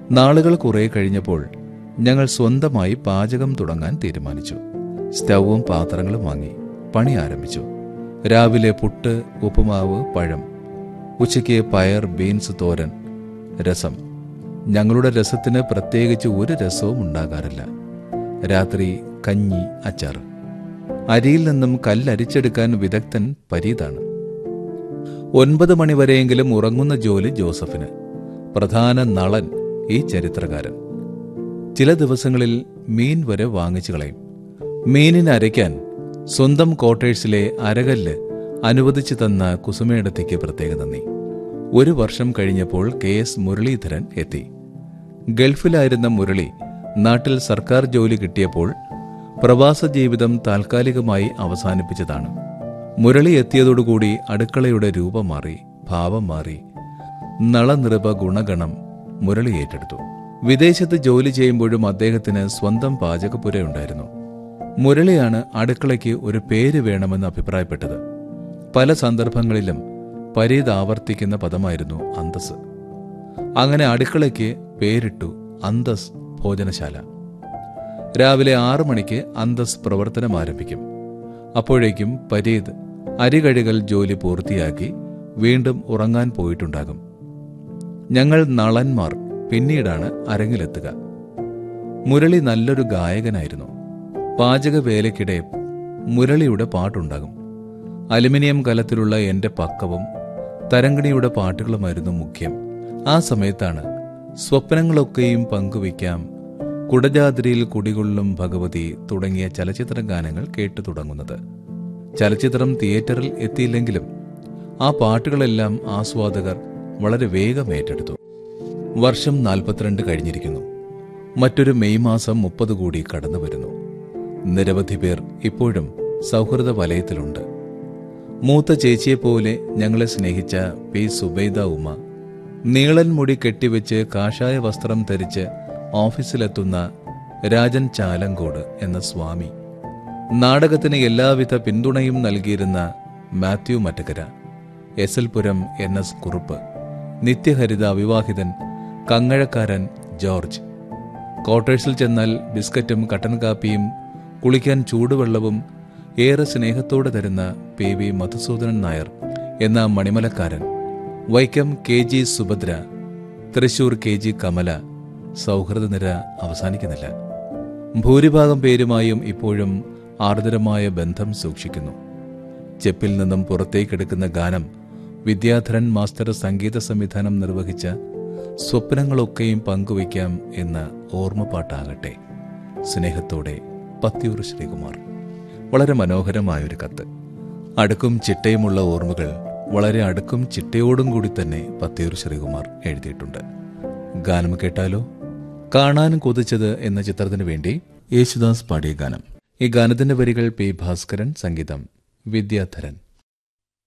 നാളുകൾ കുറെ കഴിഞ്ഞപ്പോൾ ഞങ്ങൾ സ്വന്തമായി പാചകം തുടങ്ങാൻ തീരുമാനിച്ചു സ്റ്റൗവും പാത്രങ്ങളും വാങ്ങി പണി ആരംഭിച്ചു രാവിലെ പുട്ട് ഉപ്പുമാവ് പഴം ഉച്ചയ്ക്ക് പയർ ബീൻസ് തോരൻ രസം ഞങ്ങളുടെ രസത്തിന് പ്രത്യേകിച്ച് ഒരു രസവും ഉണ്ടാകാറില്ല രാത്രി കഞ്ഞി അച്ചാർ അരിയിൽ നിന്നും കല്ലരിച്ചെടുക്കാൻ വിദഗ്ധൻ പരീതാണ് ഒൻപത് മണിവരെയെങ്കിലും ഉറങ്ങുന്ന ജോലി ജോസഫിന് പ്രധാന നളൻ ഈ ചരിത്രകാരൻ ചില ദിവസങ്ങളിൽ മീൻ വരെ വാങ്ങിച്ചു കളയും മീനിന് അരയ്ക്കാൻ സ്വന്തം ക്വാർട്ടേഴ്സിലെ അരകല്ല് അനുവദിച്ചു തന്ന കുസുമയിടത്തേക്ക് പ്രത്യേക നന്ദി ഒരു വർഷം കഴിഞ്ഞപ്പോൾ കെ എസ് മുരളീധരൻ എത്തി ഗൾഫിലായിരുന്ന മുരളി നാട്ടിൽ സർക്കാർ ജോലി കിട്ടിയപ്പോൾ പ്രവാസ ജീവിതം താൽക്കാലികമായി അവസാനിപ്പിച്ചതാണ് മുരളി എത്തിയതോടുകൂടി അടുക്കളയുടെ രൂപം മാറി ഭാവം മാറി നളനിറുപ ഗുണഗണം മുരളി ഏറ്റെടുത്തു വിദേശത്ത് ജോലി ചെയ്യുമ്പോഴും അദ്ദേഹത്തിന് സ്വന്തം പാചകപ്പുരയുണ്ടായിരുന്നു മുരളിയാണ് അടുക്കളയ്ക്ക് ഒരു പേര് വേണമെന്ന് അഭിപ്രായപ്പെട്ടത് പല സന്ദർഭങ്ങളിലും പരീത് ആവർത്തിക്കുന്ന പദമായിരുന്നു അന്തസ് അങ്ങനെ അടുക്കളയ്ക്ക് പേരിട്ടു അന്തസ് ഭോജനശാല രാവിലെ ആറു മണിക്ക് അന്തസ് പ്രവർത്തനം ആരംഭിക്കും അപ്പോഴേക്കും പരീത് അരികഴുകൽ ജോലി പൂർത്തിയാക്കി വീണ്ടും ഉറങ്ങാൻ പോയിട്ടുണ്ടാകും ഞങ്ങൾ നളന്മാർ പിന്നീടാണ് അരങ്ങിലെത്തുക മുരളി നല്ലൊരു ഗായകനായിരുന്നു പാചക വേലയ്ക്കിടെ മുരളിയുടെ പാട്ടുണ്ടാകും അലുമിനിയം കലത്തിലുള്ള എന്റെ പക്കവും തരങ്കിണിയുടെ പാട്ടുകളുമായിരുന്നു മുഖ്യം ആ സമയത്താണ് സ്വപ്നങ്ങളൊക്കെയും പങ്കുവയ്ക്കാം കുടജാദ്രിയിൽ കുടികൊള്ളും ഭഗവതി തുടങ്ങിയ ചലച്ചിത്ര ഗാനങ്ങൾ കേട്ടു തുടങ്ങുന്നത് ചലച്ചിത്രം തിയേറ്ററിൽ എത്തിയില്ലെങ്കിലും ആ പാട്ടുകളെല്ലാം ആസ്വാദകർ വളരെ വേഗം ഏറ്റെടുത്തു വർഷം നാൽപ്പത്തിരണ്ട് കഴിഞ്ഞിരിക്കുന്നു മറ്റൊരു മെയ് മാസം മുപ്പത് കൂടി കടന്നു വരുന്നു നിരവധി പേർ ഇപ്പോഴും സൗഹൃദ വലയത്തിലുണ്ട് മൂത്ത ചേച്ചിയെപ്പോലെ ഞങ്ങളെ സ്നേഹിച്ച പി സുബൈദ ഉമ്മ നീളൻ മുടി കെട്ടിവെച്ച് കാഷായ വസ്ത്രം ധരിച്ച് ഓഫീസിലെത്തുന്ന രാജൻ ചാലങ്കോട് എന്ന സ്വാമി നാടകത്തിന് എല്ലാവിധ പിന്തുണയും നൽകിയിരുന്ന Mathew Mattakkara S L Puram N S Kurup നിത്യഹരിത അവിവാഹിതൻ കങ്ങഴക്കാരൻ ജോർജ് ക്വാർട്ടേഴ്സിൽ ചെന്നാൽ ബിസ്ക്കറ്റും കട്ടൻ കാപ്പിയും കുളിക്കാൻ ചൂടുവെള്ളവും ഏറെ സ്നേഹത്തോടെ തരുന്ന പി വി മധുസൂദനൻ നായർ എന്ന മണിമലക്കാരൻ Vaikom K G Subhadra Thrissur K G Kamala സൗഹൃദനിര അവസാനിക്കുന്നില്ല ഭൂരിഭാഗം പേരുമായും ഇപ്പോഴും ആർദ്രമായ ബന്ധം സൂക്ഷിക്കുന്നു ചെപ്പിൽ നിന്നും പുറത്തേക്കെടുക്കുന്ന ഗാനം വിദ്യാധരൻ മാസ്റ്റർ സംഗീത സംവിധാനം നിർവഹിച്ച സ്വപ്നങ്ങളൊക്കെയും പങ്കുവയ്ക്കാം എന്ന ഓർമ്മപ്പാട്ടാകട്ടെ സ്നേഹത്തോടെ പത്തിയൂർ ശ്രീകുമാർ വളരെ മനോഹരമായൊരു കത്ത് അടുക്കും ചിട്ടയുമുള്ള ഓർമ്മകൾ വളരെ അടുക്കും ചിട്ടയോടും കൂടി തന്നെ പത്തിയൂർ ശ്രീകുമാർ എഴുതിയിട്ടുണ്ട് ഗാനം കേട്ടാലോ കാണാൻ കൊതിച്ചത് എന്ന ചിത്രത്തിനു വേണ്ടി യേശുദാസ് പാടിയ ഗാനം ഈ ഗാനത്തിന്റെ വരികൾ പി ഭാസ്കരൻ സംഗീതം വിദ്യാധരൻ